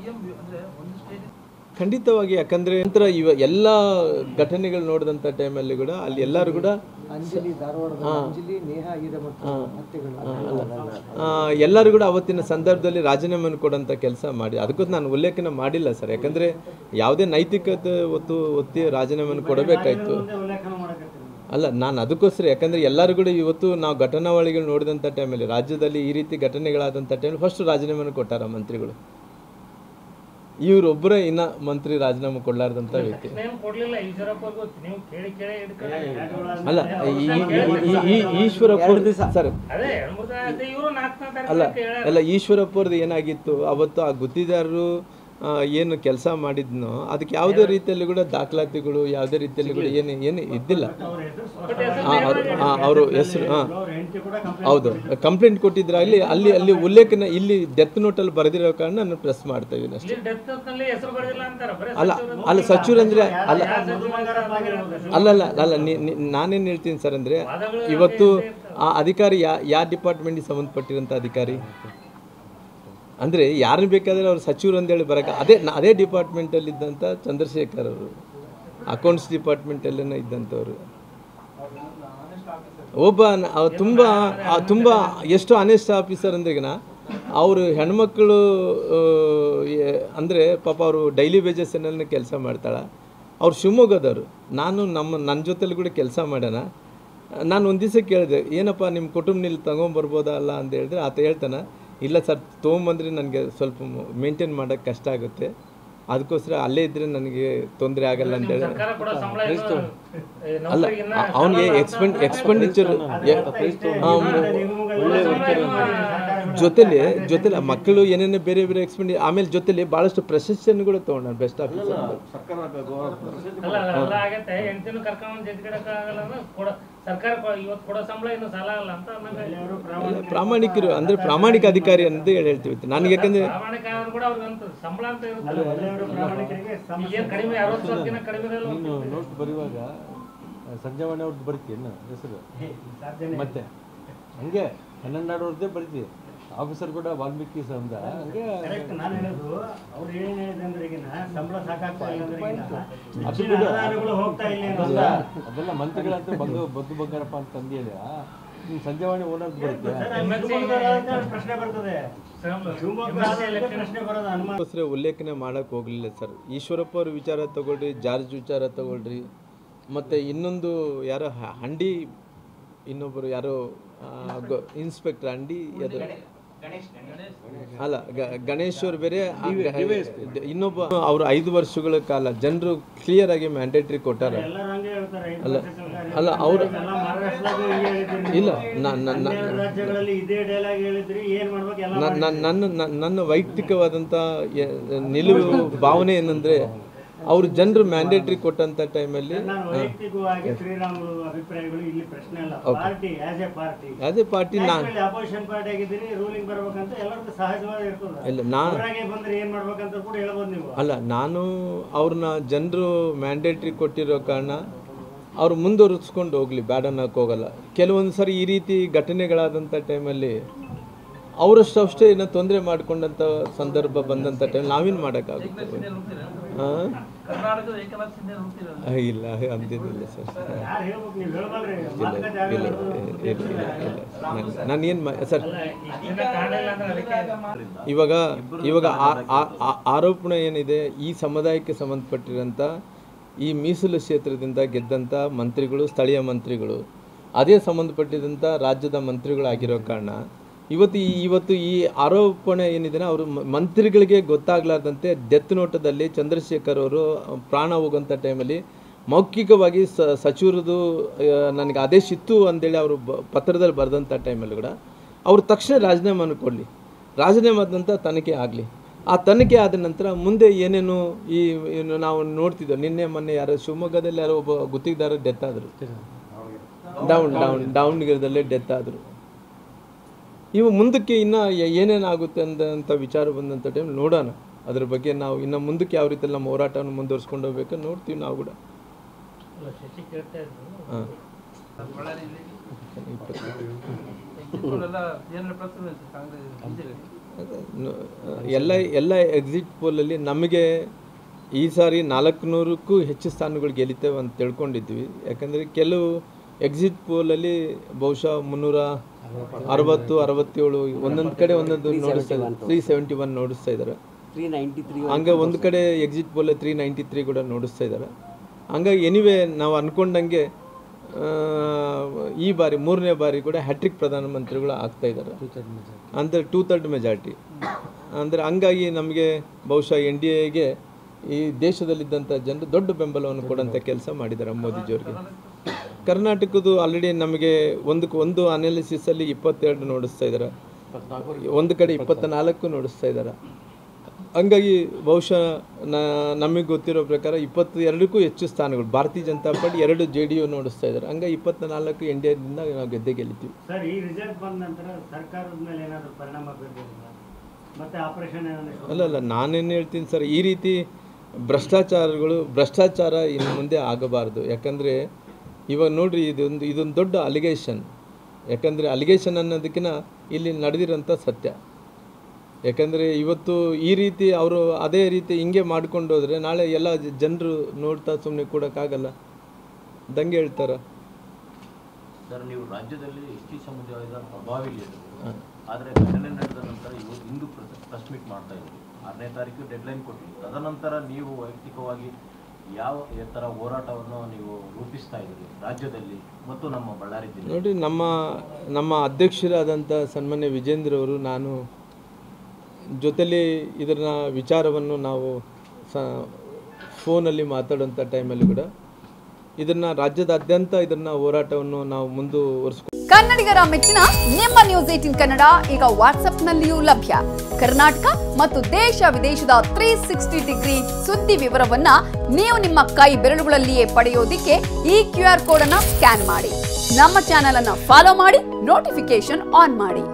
CM ಅಂದ್ರೆ ಒಂದು stage ಖಂಡಿತವಾಗಿ ಯಾಕಂದ್ರೆ ನಂತರ ಇವ ಎಲ್ಲ ಘಟನೆಗಳು ನೋಡಿದಂಥ ಟೈಮಲ್ಲಿ ಕೂಡ ಅಲ್ಲಿ ಎಲ್ಲರೂ ಕೂಡ ಅಂಜಲಿ ಧಾರವಾಡದ ಅಂಜಲಿ ನೇಹ ಹಿರೇಮಠ ಹತ್ಯೆಗಳು ಆ, ಎಲ್ಲರೂ ಕೂಡ ಅವತ್ತಿನ ಸಂದರ್ಭದಲ್ಲಿ ರಾಜೀನಾಮೆಯನ್ನು ಕೊಡೋಂಥ ಕೆಲಸ ಮಾಡಿ ಅದಕ್ಕೋಸ್ಕರ ನಾನು ಉಲ್ಲೇಖನ ಮಾಡಿಲ್ಲ ಸರ್ ಯಾಕಂದ್ರೆ ಯಾವುದೇ ನೈತಿಕತೆ ಒತ್ತು ಒತ್ತಿ ರಾಜೀನಾಮೆಯನ್ನು ಕೊಡಬೇಕಾಯ್ತು ಅಲ್ಲ ನಾನು ಅದಕ್ಕೋಸ್ಕರ ಯಾಕಂದ್ರೆ ಎಲ್ಲರೂ ಕೂಡ ಇವತ್ತು ನಾವು ಘಟನಾವಳಿಗಳು ನೋಡಿದಂಥ ಟೈಮಲ್ಲಿ ರಾಜ್ಯದಲ್ಲಿ ಈ ರೀತಿ ಘಟನೆಗಳಾದಂಥ ಟೈಮಲ್ಲಿ ಫಸ್ಟ್ ರಾಜೀನಾಮೆಯನ್ನು ಕೊಟ್ಟಾರ ಮಂತ್ರಿಗಳು ಇವರೊಬ್ಬರೇ ಇನ್ನ ಮಂತ್ರಿ ರಾಜೀನಾಮೆ ಕೊಡ್ಲಾರ್ದಂಥ ವ್ಯಕ್ತಿ ಏನು ಕೊಡ್ಲಿಲ್ಲ ಈಶ್ವರಪ್ಪರ್ಗೂ ನೀವು ಕೇಳಿ ಕೇಳಿ ಹಿಡ್ಕೊಂಡು ಅಲ್ಲ ಈ- ಈ- ಈ- ಈ- ಈಶ್ವರಪ್ಪ ಸರ್ ಅದೇ ಎರಡು ಮೂರು ದಿನ ಆಯ್ತು ಇವರು ನಾಲ್ಕನೇ ಅಲ್ಲ ತಾರೀಕು ಹೇಳ ಅಲ್ಲ ಈಶ್ವರಪ್ಪರದ್ದು ಏನಾಗಿತ್ತು ಅವತ್ತು ಆ ಗುತ್ತಿದಾರರು ಆ, ಏನು ಕೆಲಸ ಮಾಡಿದ್ನೋ ಅದಕ್ಕೆ ಯಾವುದೇ ರೀತಿಯಲ್ಲಿ ಕೂಡ ದಾಖಲಾತಿಗಳು ಯಾವುದೇ ರೀತಿಯಲ್ಲಿ ಕೂಡ ಏನು ಏನು ಇದ್ದಿಲ್ಲ ಅವರು ಹೆಸರು ಹಾಂ ಹೌದು ಕಂಪ್ಲೇಂಟ್ ಕೊಟ್ಟಿದ್ರಾಗಲಿ ಅಲ್ಲಿ ಅಲ್ಲಿ ಉಲ್ಲೇಖನ ಇಲ್ಲಿ ಡೆತ್ ನೋಟಲ್ಲಿ ಬರೆದಿರೋ ಕಾರಣ ನಾನು ಪ್ರೆಸ್ ಮಾಡ್ತಾ ಇದ್ದೀನಿ ಅಷ್ಟೇ ಇಲ್ಲಿ ಡೆತ್ ನಲ್ಲಿ ಹೆಸರು ಬರೆದಿಲ್ಲ ಅಂತಾರ ಬರೀ ಅಲ್ಲ ಅಲ್ಲ ಸಚಿವರು ಅಂದ್ರೆ ಅಲ್ಲ ಅಲ್ಲಲ್ಲ ಅಲ್ಲ ನೀ- ನೀ- ನಾನೇನು ಹೇಳ್ತೀನಿ ಸರ್ ಅಂದರೆ ಇವತ್ತು ಆ ಅಧಿಕಾರಿ ಯಾ ಯಾವ ಡಿಪಾರ್ಟ್ಮೆಂಟಿಗೆ ಸಂಬಂಧಪಟ್ಟಿರೋಂಥ ಅಧಿಕಾರಿ ಅಂದರೆ ಯಾರನ್ನ ಬೇಕಾದರೆ ಅವ್ರು ಸಚಿವರು ಅಂತೇಳಿ ಬರೋಕೆ ಅದೇ ನ- ಅದೇ ಡಿಪಾರ್ಟ್ಮೆಂಟಲ್ಲಿ ಇದ್ದಂಥ ಚಂದ್ರಶೇಖರ್ ಅವರು ಅಕೌಂಟ್ಸ್ ಡಿಪಾರ್ಟ್ಮೆಂಟಲ್ಲೇ ಇದ್ದಂಥವ್ರು ಒಬ್ಬ ನ- ಅವ್ ತುಂಬ ಆ ತುಂಬ ಎಷ್ಟು ಅನೆಸ್ಟ್ ಆಫೀಸರ್ ಅಂದ್ರೆಗಿನ ಅವರು ಹೆಣ್ಮಕ್ಳು ಆ, ಎ- ಅಂದರೆ ಪಾಪ ಅವರು ಡೈಲಿ ಬೇಜಸ್ಸನ್ನಲ್ಲಿ ಕೆಲಸ ಮಾಡ್ತಾಳೆ ಅವ್ರು ಶಿವಮೊಗ್ಗದವರು ನಾನು ನಮ್ಮ ನನ್ನ ಜೊತೆಲಿ ಕೂಡ ಕೆಲಸ ಮಾಡ್ಯಾನ ನಾನು ಒಂದು ದಿವಸ ಕೇಳಿದೆ ಏನಪ್ಪ ನಿಮ್ಮ ಕುಟುಂಬ ಇಲ್ಲಿ ತಗೊಂಬರ್ಬೋದಾ ಅಲ್ಲ ಅಂತ ಹೇಳಿದ್ರೆ ಆತ ಹೇಳ್ತಾನೆ ಇಲ್ಲ ಸರ್ ತೊಗೊಂಬಂದ್ರೆ ನನಗೆ ಸ್ವಲ್ಪ ಮೇಂಟೈನ್ ಮಾಡೋಕ್ಕೆ ಕಷ್ಟ ಆಗುತ್ತೆ ಅದಕ್ಕೋಸ್ಕರ ಅಲ್ಲೇ ಇದ್ದರೆ ನನಗೆ ತೊಂದರೆ ಆಗಲ್ಲ ಅಂತ ಹೇಳಿ ಸರ್ಕಾರ ಕೊಡೋ ಸಂಬಳ ಏನು, ಏ, ಅಲ್ಲ ನೌಕರಿಗೆ ಇನ್ನ ಅವನಿಗೆ ಎಕ್ಸ್ಪೆಂಡ್ ಎಕ್ಸ್ಪೆಂಡಿಚರ್ ಜೊತೆಲಿ ಜೊತೆಲಿ ಆ ಮಕ್ಕಳು ಏನೇನೋ ಬೇರೆ ಬೇರೆ ಎಕ್ಸ್ಪೆಂಡಿ ಆಮೇಲೆ ಜೊತೆಲಿ ಭಾಳಷ್ಟು ಪ್ರಶಸ್ತಿಯನ್ನು ಕೂಡ ತೊಗೊಂಡು ಬೆಸ್ಟ್ ಆಫೀಸರ್ ಅಲ್ಲ ಅಲ್ಲ, ಎಲ್ಲ ಆಗತ್ತೆ ಹೆಂಡತಿನೂ ಕರ್ಕೊಂಡು ಜಗ್ಗಿಡಕ್ ಆಗಲ್ಲ ಅಂದ್ರೆ ಕೊಡ ಸರ್ಕಾರ ಕೊ- ಇವತ್ತು ಕೊಡೋ ಸಂಬಳ ಇನ್ನು ಸಾಲ ಆಗಲ್ಲ ಅಂತ ಅನ್ನಂಗೆ ಪ್ರಾಮಾಣಿಕರು ಅಂದರೆ ಪ್ರಾಮಾಣಿಕ ಅಧಿಕಾರಿ ಅಂತ ಹೇಳಿ ಹೇಳ್ತೀವಿ ನನಗೆ ಯಾಕಂದರೆ ಪ್ರಾಮಾಣಿಕ ಆದ್ರೂ ಕೂಡ ಅವ್ರಿಗೆ ಅಂತ ಸಂಬಳ ಅಂತ ಇರುತ್ತೆ ಈಗೇನ್ ಕಡಿಮೆ ಅರವತ್ತು ಸಾವಿರಕ್ಕಿಂತ ಕಡಿಮೆ ಇರಲ್ಲ ನೀನು ನೋಟ್ ಬರೆಯುವಾಗ ಸಂಜೀವನಿ ಅವ್ರದ್ದು ಬರಿತೀಯನ್ನ ಹೆಸರು ಮತ್ತೆ ಹಂಗೆ ಹನ್ನೊಂದಾಡೋರ್ದೇ ಬರಿತೀವಿ ಆಫೀಸರ್ ಕೂಡ ವಾಲ್ಮೀಕಿ ಸಂದ ಹಂಗೆ ನಾನು ಹೇಳೋದು ಅವ್ರು ಏನ್ ಹೇಳಿದೆ ಅಂದ್ರೆ ಈಗಿನ ಸಂಬಳ ಸಾಕಾಗ್ತಾ ಇಲ್ಲ ಅಂದ್ರೆ ಈಗಿನ ಅದು ಹೆಚ್ಚಿನ ಬಿಡು. ಆಧಾರಗಳು ಹೋಗ್ತಾ ಇಲ್ಲ ಅದೆಲ್ಲ ಅನ್ನೋದು. ಅದೆಲ್ಲ ಮಂತ್ರಿಗಳಂತ ಬಂದು ಬದ್ದು ಬಂಗಾರಪ್ಪ ಅಂತ ತಂದಿಯಲ್ಲ ನೀನು ಸಂಜೀವನಿ ಓನರ್ ಬರುತ್ತೆ ಸರ್, ಅಲ್ಲಿ ಶಿವಮೊಗ್ಗದವ್ರು ಅಂತ ಪ್ರಶ್ನೆ ಬರ್ತದೆ ಶಿವಮೊಗ್ಗ ಆದ್ರೆ ಪ್ರಶ್ನೆ ಬರೋದು ಅನುಮಾನ ಅದಕ್ಕೋಸ್ಕರ ಉಲ್ಲೇಖನೆ ಮಾಡೋಕ್ಕೆ ಹೋಗಲಿಲ್ಲ ಸರ್ ಈಶ್ವರಪ್ಪ ಅವ್ರ ವಿಚಾರ ತಗೊಳ್ರಿ ಜಾರ್ಜ್ ವಿಚಾರ ತಗೊಳ್ರಿ ಮತ್ತು ಇನ್ನೊಂದು ಯಾರೋ ಹ- ಹಂಡಿ ಇನ್ನೊಬ್ಬರು ಯಾರೋ ಇನ್ಸ್ಪೆಕ್ಟರ್ ಹಂಡಿ ಅದು ಅಲ್ಲ ಗ- ಗಣೇಶ್ ಅವ್ರು ಬೇರೆ ಆ ಗ- ಇನ್ನೊಬ್ಬ ಅವರು ಐದು ವರ್ಷಗಳ ಕಾಲ ಜನರು ಕ್ಲಿಯರ್ ಆಗಿ ಮ್ಯಾಂಡೇಟ್ರಿ ಕೊಟ್ಟಾರ ಎಲ್ಲರೂ ಹಂಗೆ ಹೇಳ್ತಾರೆ ಐದು ಅಲ್ಲ ವರ್ಷ ಸರ್ಕಾರ ಅಲ್ಲ ಅವರು ಎಲ್ಲ ಮಹಾರಾಷ್ಟ್ರದಾಗೂ ಹಿಂಗೆ ಹೇಳಿದ್ರಿ ನೀವು. ಇಲ್ಲ ನಾನು ನನ್ನ ಹನ್ನೆರಡು ರಾಜ್ಯಗಳಲ್ಲಿ ಇದೇ ಡೈಲಾಗ್ ಹೇಳಿದ್ರಿ ಏನ್ ಮಾಡ್ಬೇಕು ಎಲ್ಲ ನನ್ನ ನನ್ನ ನನ್ನ- ನನ್ನ ವೈಯಕ್ತಿಕವಾದಂಥ ಎ- ನಿಲುವು ಭಾವನೆ ಏನಂದರೆ ಅವರು ಜನರು ಮ್ಯಾಂಡೇಟ್ರಿ ಕೊಟ್ಟಂಥ ಟೈಮಲ್ಲಿ ನಾನು ವೈಯಕ್ತಿಕವಾಗಿ ಶ್ರೀರಾಮುಲು ಅಭಿಪ್ರಾಯಗಳು ಇಲ್ಲಿ ಪ್ರಶ್ನೆ ಅಲ್ಲ party as a party as a party ನಾನು ಅಪೋಸಿಷನ್ ಪಾರ್ಟಿ ಆಗಿದ್ದೀರಿ ರೂಲಿಂಗ್ ಬರ್ಬೇಕಂತ ಎಲ್ಲರಿಗೂ ಸಹಜವಾಗಿ ಇರ್ತದೆ ಇಲ್ಲ ನಾನು ಅವರಾಗೆ ಬಂದ್ರೆ ಏನ್ ಮಾಡ್ಬೇಕಂತ ಕೂಡ ಹೇಳ್ಬೋದು ನೀವು ಅಲ್ಲ ನಾನು ಅವ್ರನ್ನ ಜನರು ಮ್ಯಾಂಡೇಟ್ರಿ ಕೊಟ್ಟಿರೋ ಕಾರಣ ಅವ್ರು ಮುಂದುವರಿಸ್ಕೊಂಡು ಹೋಗಲಿ ಬ್ಯಾಡ್ ಅನ್ನೋಕೆ ಹೋಗಲ್ಲ ಕೆಲವೊಂದು ಸರಿ ಈ ರೀತಿ ಘಟನೆಗಳಾದಂಥ ಟೈಮಲ್ಲಿ ಅವರಷ್ಟು ಅಷ್ಟೇ ಏನೋ ತೊಂದರೆ ಮಾಡ್ಕೊಂಡಂಥ ಸಂದರ್ಭ ಬಂದಂಥ ಟೈಮ್ ನಾವೇನು ಮಾಡೋಕ್ಕಾಗುತ್ತೆ ಹಾಂ ಕರ್ನಾಟಕದ ಏಕನಾಥ್ ಶಿಂದೆ ನೋಡ್ತೀರಲ್ಲ ಇಲ್ಲ ಅಂತಿದ್ದಿಲ್ಲ ಸರ್ ಯಾರು ಹೇಳ್ಬೇಕು ನೀವು ಹೇಳ್ಬಲ್ರಿ ಇಲ್ಲ ಮಾತುಕತೆ ಇಲ್ಲ ಆಗಲ್ಲ. ಇಲ್ಲ ಇಲ್ಲ ನಾನು ಏನು ಸರ್ ಇದನ್ನ ಕಾಣಲಿಲ್ಲ ಅಂದ್ರೆ ಅದಕ್ಕೆ ಇವಾಗ ಇವಾಗ ಆ- ಆ- ಆ- ಆರೋಪಣೆ ಏನಿದೆ ಈ ಸಮುದಾಯಕ್ಕೆ ಸಂಬಂಧಪಟ್ಟಿರೋಂಥ ಈ ಮೀಸಲು ಕ್ಷೇತ್ರದಿಂದ ಗೆದ್ದಂಥ ಮಂತ್ರಿಗಳು ಸ್ಥಳೀಯ ಮಂತ್ರಿಗಳು ಅದೇ ಸಂಬಂಧಪಟ್ಟಿದಂಥ ರಾಜ್ಯದ ಮಂತ್ರಿಗಳಾಗಿರೋ ಕಾರಣ ಇವತ್ತು ಈ ಇವತ್ತು ಈ ಆರೋಪಣೆ ಏನಿದೆ ಅವರು ಮಂತ್ರಿಗಳಿಗೆ ಗೊತ್ತಾಗ್ಲಾರ್ದಂತೆ ಡೆತ್ ನೋಟದಲ್ಲಿ ಚಂದ್ರಶೇಖರ್ ಅವರು ಪ್ರಾಣ ಹೋಗುವಂಥ ಟೈಮಲ್ಲಿ ಮೌಖಿಕವಾಗಿ ಸ ಸಚಿವರದು ಆ, ನನಗೆ ಆದೇಶ ಇತ್ತು ಅಂತೇಳಿ ಅವರು ಬ ಪತ್ರದಲ್ಲಿ ಬರೆದಂಥ ಟೈಮಲ್ಲಿ ಕೂಡ ಅವರು ತಕ್ಷಣ ರಾಜೀನಾಮೆಯನ್ನು ಕೊಡಲಿ ರಾಜೀನಾಮೆ ಆದ ನಂತರ ತನಿಖೆ ಆಗಲಿ ಆ ತನಿಖೆ ಆದ ನಂತರ ಮುಂದೆ ಏನೇನು ಈ ಏನು ನಾವು ನೋಡ್ತಿದ್ದೋ ನಿನ್ನೆ ಮೊನ್ನೆ ಯಾರೋ ಶಿವಮೊಗ್ಗದಲ್ಲಿ ಯಾರೋ ಒಬ್ಬ ಗುತ್ತಿಗೆದಾರ ಡೆತ್ ಆದರು ಡೌನ್ ಡೌನ್ ದಾವಣಗೆರೆದಲ್ಲೇ ಡೆತ್ ಆದರು ಇವು ಮುಂದಕ್ಕೆ ಇನ್ನು ಏನೇನಾಗುತ್ತೆ ಅಂತ ವಿಚಾರ ಬಂದಂಥ ಟೈಮ್ ನೋಡೋಣ ಅದ್ರ ಬಗ್ಗೆ ನಾವು ಇನ್ನು ಮುಂದಕ್ಕೆ ಯಾವ ರೀತಿ ನಮ್ಮ ಹೋರಾಟವನ್ನು ಮುಂದುವರ್ಸ್ಕೊಂಡು ಹೋಗ್ಬೇಕು ನೋಡ್ತೀವಿ ನಾವು ಕೂಡ ಅಲ್ಲ, ಶಶಿ ಕೇಳ್ತಾ ಇದ್ರು ಹಾಂ ಬಳ್ಳಾರಿಯಲ್ಲಿ ಕಿತ್ತೂರೆಲ್ಲ ಏನೆಲ್ಲ ಪ್ರಶ್ನೆ ಕಾಂಗ್ರೆಸ್ ಬಿಜೆಪಿ ನ- ಎಲ್ಲ ಎಲ್ಲ ಎಕ್ಸಿಟ್ ಪೋಲಲ್ಲಿ ನಮಗೆ ಈ ಸಾರಿ ನಾಲ್ಕುನೂರಕ್ಕೂ ಹೆಚ್ಚು ಸ್ಥಾನಗಳು ಗೆಲ್ಲಿತೇವೆ ಅಂತ ತಿಳ್ಕೊಂಡಿದ್ವಿ ಯಾಕಂದರೆ ಕೆಲವು ಎಕ್ಸಿಟ್ ಪೋಲಲ್ಲಿ ಬಹುಶಃ ಮುನ್ನೂರ ಅರವತ್ತು ಅರವತ್ತೇಳು ಒಂದೊಂದು ಕಡೆ ಒಂದೊಂದು ನೋಡಿಸ್ತಾ ಇದ್ದಾರೆ ತ್ರೀ ಸೆವೆಂಟಿ ಒನ್ ನೋಡಿಸ್ತಾ ಇದ್ದಾರೆ ತ್ರೀ ನೈಂಟಿ ತ್ರೀ ಹಂಗೆ ಒಂದು ಕಡೆ exit poll three ninety three ಕೂಡ ನೋಡಿಸ್ತಾ ಇದ್ದಾರೆ ಹಂಗಾಗಿ ಎನಿವೇ ನಾವು ಅಂದ್ಕೊಂಡಂಗೆ ಆ, ಈ ಬಾರಿ ಮೂರನೇ ಬಾರಿ ಕೂಡ ಹ್ಯಾಟ್ರಿಕ್ ಪ್ರಧಾನಮಂತ್ರಿಗಳು ಆಗ್ತಾ ಇದ್ದಾರೆ ಅಂದರೆ ಟೂ ತರ್ಡ್ ಮೆಜಾರಿಟಿ ಅಂದರೆ ಹಂಗಾಗಿ ನಮಗೆ ಬಹುಶಃ ಎನ್ ಡಿ ಎಗೆ ಈ ದೇಶದಲ್ಲಿದ್ದಂಥ ಜನರು ದೊಡ್ಡ ಬೆಂಬಲವನ್ನು ಕೊಡೋಂಥ ಕೆಲಸ ಮಾಡಿದ್ದಾರೆ ಮೋದಿಜಿಯವ್ರಿಗೆ ಕರ್ನಾಟಕದ್ದು ಆಲ್ರೆಡಿ ನಮಗೆ ಒಂದು ಒಂದು ಅನಾಲಿಸಿಸಲ್ಲಿ ಇಪ್ಪತ್ತೆರಡು ನೋಡಿಸ್ತಾ ಇದ್ದಾರೆ ಒಂದು ಕಡೆ ಇಪ್ಪತ್ತ ನಾಲ್ಕು ನೋಡಿಸ್ತಾ ಇದ್ದಾರೆ ಹಂಗಾಗಿ ಬಹುಶಃ ನ ನಮಗೆ ಗೊತ್ತಿರೋ ಪ್ರಕಾರ ಇಪ್ಪತ್ತು ಎರಡಕ್ಕೂ ಹೆಚ್ಚು ಸ್ಥಾನಗಳು ಭಾರತೀಯ ಜನತಾ ಪಾರ್ಟಿ ಎರಡು ಜೆ ಡಿ ಯು ನೋಡಿಸ್ತಾ ಇದ್ದಾರೆ ಹಂಗಾಗಿ ಇಪ್ಪತ್ತ ನಾಲ್ಕು ಎನ್ ಡಿ ಎದಿಂದ ನಾವು ಗೆದ್ದೆ ಗೆಲ್ಲಿತೀವಿ ಸರ್ ಈ ರಿಸಲ್ಟ್ ಬಂದ ನಂತರ ಸರ್ಕಾರದ ಮೇಲೆ ಏನಾದರೂ ಪರಿಣಾಮ ಬೀರ್ಬೋದಾ ಮತ್ತೆ ಆಪರೇಷನ್ ಏನಾದರೂ ಅಲ್ಲ ಅಲ್ಲ ನಾನೇನು ಹೇಳ್ತೀನಿ ಸರ್ ಈ ರೀತಿ ಭ್ರಷ್ಟಾಚಾರಗಳು ಭ್ರಷ್ಟಾಚಾರ ಇನ್ನು ಮುಂದೆ ಆಗಬಾರ್ದು ಯಾಕಂದರೆ ಇವಾಗ ನೋಡ್ರಿ ಇದೊಂದು ಇದೊಂದು ದೊಡ್ಡ ಅಲಿಗೇಷನ್ ಯಾಕಂದರೆ ಅಲಿಗೇಷನ್ ಅನ್ನೋದಕ್ಕಿಂತ ಇಲ್ಲಿ ನಡೆದಿರೋಂಥ ಸತ್ಯ ಯಾಕಂದರೆ ಇವತ್ತು ಈ ರೀತಿ ಅವರು ಅದೇ ರೀತಿ ಹಿಂಗೆ ಮಾಡ್ಕೊಂಡು ಹೋದರೆ ನಾಳೆ ಎಲ್ಲ ಜನರು ನೋಡ್ತಾ ಸುಮ್ಮನೆ ಕೊಡೋಕ್ಕಾಗಲ್ಲ ದಂಗೆ ಹೇಳ್ತಾರೆ ಸರ್ ನೀವು ರಾಜ್ಯದಲ್ಲಿ ಎಸ್ ಟಿ ಸಮುದಾಯದ ಪ್ರಭಾವಿ ಲೀಡರ್ ಆದರೆ ಘಟನೆ ನಡೆದ ನಂತರ ಇವತ್ತು ಇಂದು ಪ್ರೆಸ್ ಮೀಟ್ ಮಾಡ್ತಾ ಇದ್ದೀವಿ ಆರನೇ ತಾರೀಕು ಡೆಡ್ಲೈನ್ ಕೊಟ್ಟಿದ್ದೀವಿ ತದನಂತರ ನೀವು ವೈಯಕ್ತಿಕವಾಗಿ ಯಾವ ಥರ ಹೋರಾಟವನ್ನು ನೀವು ರೂಪಿಸ್ತಾ ಇದ್ದೀರಿ ರಾಜ್ಯದಲ್ಲಿ ಮತ್ತು ನಮ್ಮ ಬಳ್ಳಾರಿ ಜಿಲ್ಲೆ ನೋಡಿ ನಮ್ಮ ನಮ್ಮ ಅಧ್ಯಕ್ಷರಾದಂಥ ಸನ್ಮಾನ್ಯ ವಿಜೇಂದ್ರ ಅವರು ನಾನು ಜೊತೆಲಿ ಇದನ್ನ ವಿಚಾರವನ್ನು ನಾವು ಸ ಫೋನಲ್ಲಿ ಮಾತಾಡುವಂಥ ಟೈಮಲ್ಲಿ ಕೂಡ ಇದನ್ನು ರಾಜ್ಯದಾದ್ಯಂತ ಇದನ್ನು ಹೋರಾಟವನ್ನು ನಾವು ಮುಂದುವರಿಸ್ಕೊಂಡು ಕನ್ನಡಿಗರ ಮೆಚ್ಚಿನ ನಿಮ್ಮ ನ್ಯೂಸ್ ಏಟಿನ್ ಕನ್ನಡ ಈಗ ವಾಟ್ಸ್ಆಪ್ನಲ್ಲಿಯೂ ಲಭ್ಯ ಕರ್ನಾಟಕ ಮತ್ತು ದೇಶ ವಿದೇಶದ ತ್ರೀ ಸಿಕ್ಸ್ಟಿ ಡಿಗ್ರಿ ಸುದ್ದಿ ವಿವರವನ್ನ ನೀವು ನಿಮ್ಮ ಕೈ ಬೆರಳುಗಳಲ್ಲಿಯೇ ಪಡೆಯೋದಿಕ್ಕೆ ಈ ಕ್ಯೂ ಆರ್ ಕೋಡ್ ಅನ್ನ ಸ್ಕ್ಯಾನ್ ಮಾಡಿ ನಮ್ಮ ಚಾನೆಲ್ ಅನ್ನ ಫಾಲೋ ಮಾಡಿ ನೋಟಿಫಿಕೇಶನ್ ಆನ್ ಮಾಡಿ